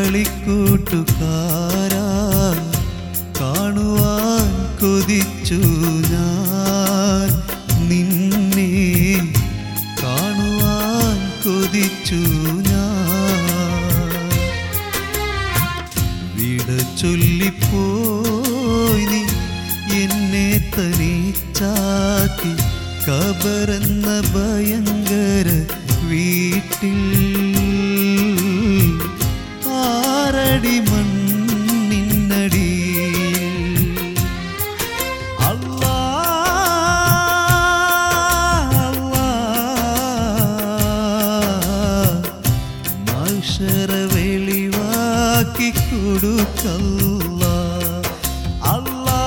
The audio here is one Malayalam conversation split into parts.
കളിക്കൂട്ടുകാരാ കാണുവാൻ കൊതിച്ചു ഞാൻ നിന്നെ കാണുവാൻ കൊതിച്ചു ഞാൻ വിട ചൊല്ലിപ്പോയി നീ എന്നെ തനിച്ചാക്കി കബറെന്ന ഭയങ്കര വീട്ടിൽ ആറടി മണ്ണിനടി അല്ലാ മത്സര വെളിവാക്കി കൊടുക്കല്ല അല്ലാ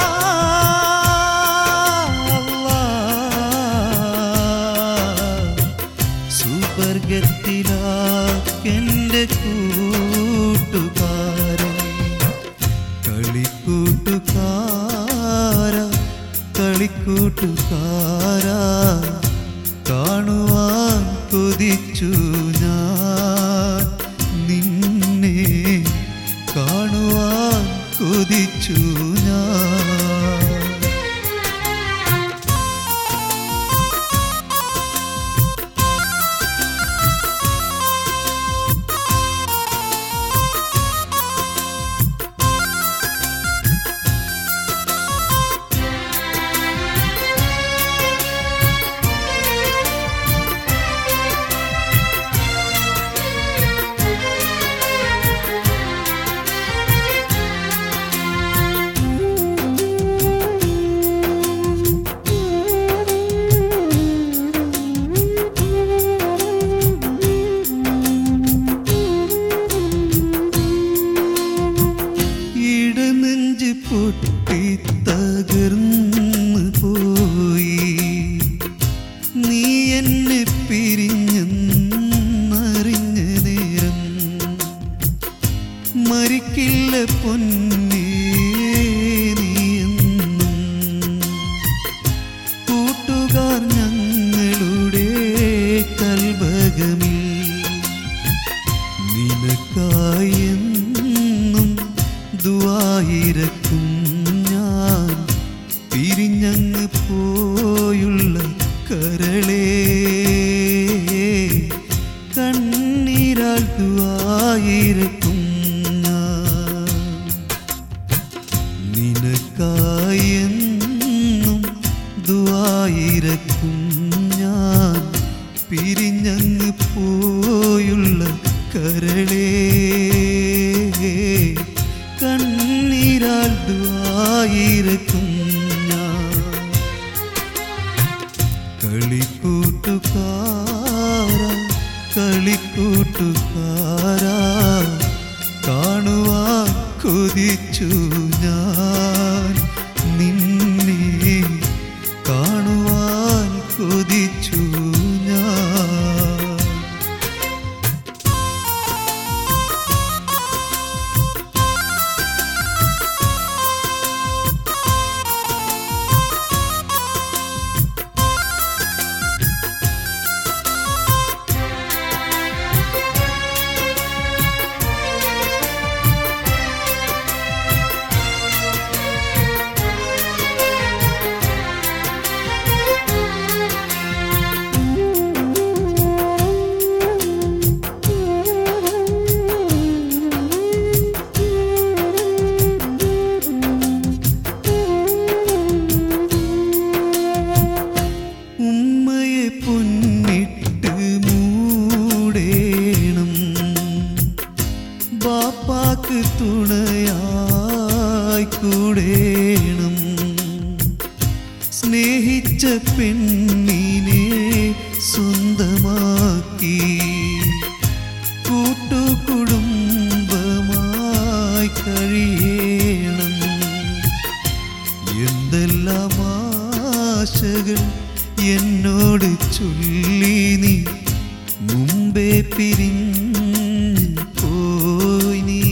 സുവർഗത്തിലാക്കെൻ്റെ കൂട്ടുകാരൻ കളിക്കൂട്ടുകാര കളിക്കൂട്ടുകാര കാണുവാൻ കൊതിച്ചു ഞാൻ നിന്നെ കാണുവാൻ കൊതിച്ചു ഞാൻ ഇടനെഞ്ച് പൊട്ടി തകർന്നു പോയി നീ എന്നെ പിരിഞ്ഞെന്നറിഞ്ഞ നേരം മരിക്കില്ല പൊന്നേ നീയെന്നും കൂട്ടുകാർ ഞങ്ങളുടെ കൽഭകമിൽ നിനക്കായെന്നും ദുവായിരക്കും ഞാൻ പിരിഞ്ഞങ്ങ് പോയുള്ള കരളേ കണ്ണീരാൽ ദുവായിരക്കും ഞാൻ നിനക്കായെന്നും ദുവായിരക്കും ഞാൻ പിരിഞ്ഞങ്ങ് പോയുള്ള കരളേ കണ്ണീരാൽ ദുവായിരക്കും ഞാൻ കളിക്കൂട്ടുകാര കളിക്കൂട്ടുകാര കാണുവാൻ കൊതിച്ചു ഞാൻ നിന്നെ കാണുവാൻ കൊതിച്ചു ഞാൻ ഉമ്മയെ പൊന്നിട്ട് മൂടേണം ബാപ്പാക്ക് തുണയായി കൂടേണം സ്നേഹിച്ച പെണ്ണിനെ സ്വന്തമാക്കി കൂട്ടുകുടുംബമായി കഴിയണം എന്തെല്ലാം ആശകൾ എന്നോട് ചൊല്ലി നീ മുമ്പേ പിരിഞ്ഞ് പോയി നീ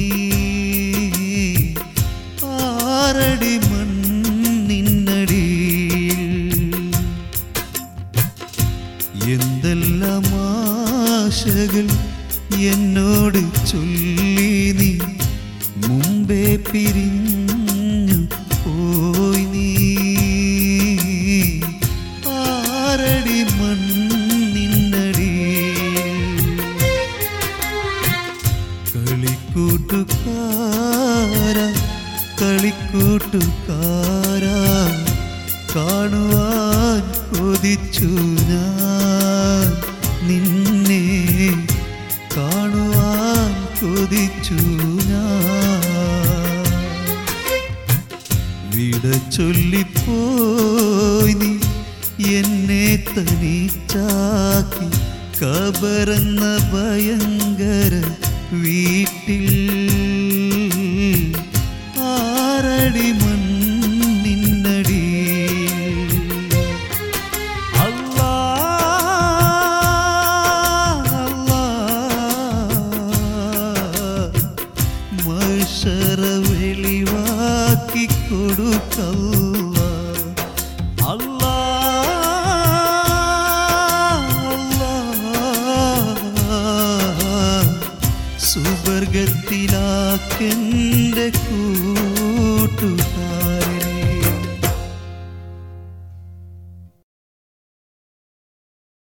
ആറടി മണ്ണിനടിയിൽ എന്തെല്ലാം ആശകൾ എന്നോട് ചൊല്ലി പിരിഞ്ഞു പോയി നീ ആരടി മണ്ണിന്നടി കളിക്കൂട്ടുകാര കളിക്കൂട്ടുകാരാ കാണുവാൻ കൊതിച്ചു ഞാൻ നിന്നെ കാണുവാൻ കൊതിച്ചു ഞാൻ വിട ചൊല്ലിപ്പോയി നീ എന്നെ തനിച്ചാക്കി കബറന്ന ഭയങ്കര വീട്ടിൽ ആരടി മണ്ണിന്നടി അല്ലാ അല്ലാ മഷറ വെളിവാക്കി കൊടുക്കല്ല അല്ലാ സുവർഗത്തിലാക്കെൻ്റെ കൂട്ടുക